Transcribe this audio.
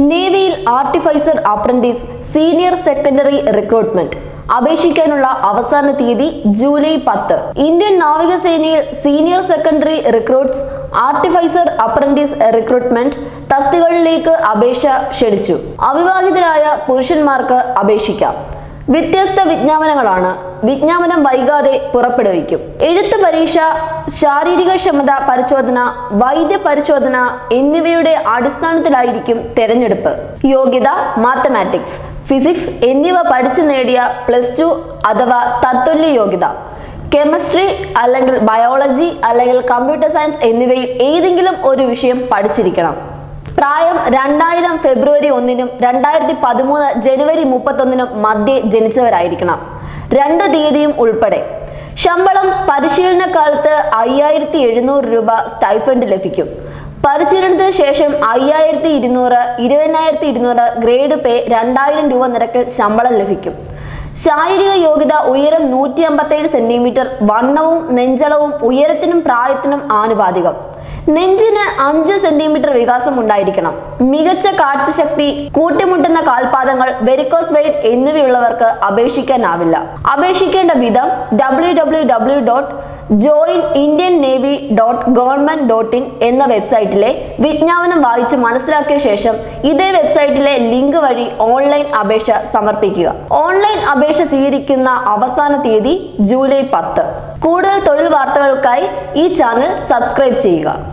നേവിയിൽ artificer apprentice senior secondary recruitment അപേക്ഷിക്കാനുള്ള അവസാന തീയതി ജൂലൈ പത്ത് ഇന്ത്യൻ നാവികസേനയിൽ senior secondary recruits artificer apprentice recruitment തസ്തികകളിലേക്ക് അപേക്ഷ ക്ഷണിച്ചു അവിവാഹിതരായ പുരുഷന്മാർക്ക് അപേക്ഷിക്കാം വ്യത്യസ്ത വിജ്ഞാപനങ്ങളാണ് വിജ്ഞാപനം വൈകാതെ പുറപ്പെടുവിക്കും എഴുത്ത് പരീക്ഷ ശാരീരിക ക്ഷമത പരിശോധന വൈദ്യ പരിശോധന എന്നിവയുടെ അടിസ്ഥാനത്തിലായിരിക്കും തെരഞ്ഞെടുപ്പ് യോഗ്യത മാത്തമാറ്റിക്സ് ഫിസിക്സ് എന്നിവ പഠിച്ചു നേടിയ പ്ലസ് ടു അഥവാ തത്തുല്യ യോഗ്യത കെമിസ്ട്രി അല്ലെങ്കിൽ ബയോളജി അല്ലെങ്കിൽ കമ്പ്യൂട്ടർ സയൻസ് എന്നിവയിൽ ഏതെങ്കിലും ഒരു വിഷയം പഠിച്ചിരിക്കണം പ്രായം രണ്ടായിരം ഫെബ്രുവരി ഒന്നിനും രണ്ടായിരത്തി പതിമൂന്ന് ജനുവരി മുപ്പത്തൊന്നിനും മധ്യേ ജനിച്ചവരായിരിക്കണം രണ്ടു തീയതിയും ഉൾപ്പെടെ ശമ്പളം പരിശീലന കാലത്ത് അയ്യായിരത്തി എഴുന്നൂറ് രൂപ സ്റ്റൈഫൻഡ് ലഭിക്കും പരിശീലനത്തിന് ശേഷം അയ്യായിരത്തി ഇരുന്നൂറ് ഇരുപതിനായിരത്തി ഇരുന്നൂറ് ഗ്രേഡ് പേ രണ്ടായിരം രൂപ നിരക്കിൽ ശമ്പളം ലഭിക്കും ശാരീരിക യോഗ്യത ഉയരം നൂറ്റി അമ്പത്തേഴ് സെന്റിമീറ്റർ വണ്ണവും നെഞ്ചളവും ഉയരത്തിനും പ്രായത്തിനും ആനുപാതികം നെഞ്ചിന് അഞ്ച് സെന്റിമീറ്റർ വികാസം ഉണ്ടായിരിക്കണം മികച്ച കാഴ്ചശക്തി കൂട്ടിമുട്ടുന്ന കാൽപാദങ്ങൾ വെരിക്കോസ് വെയിൻ എന്നിവയുള്ളവർക്ക് അപേക്ഷിക്കാനാവില്ല അപേക്ഷിക്കേണ്ട വിധം W W W dot join Indian navy dot government dot in എന്ന വെബ്സൈറ്റിലെ വിജ്ഞാപനം വായിച്ച് മനസ്സിലാക്കിയ ശേഷം ഇതേ വെബ്സൈറ്റിലെ ലിങ്ക് വഴി ഓൺലൈൻ അപേക്ഷ സമർപ്പിക്കുക ഓൺലൈൻ അപേക്ഷ സ്വീകരിക്കുന്ന അവസാന തീയതി ജൂലൈ പത്ത് കൂടുതൽ തൊഴിൽ വാർത്തകൾക്കായി ഈ ചാനൽ സബ്സ്ക്രൈബ് ചെയ്യുക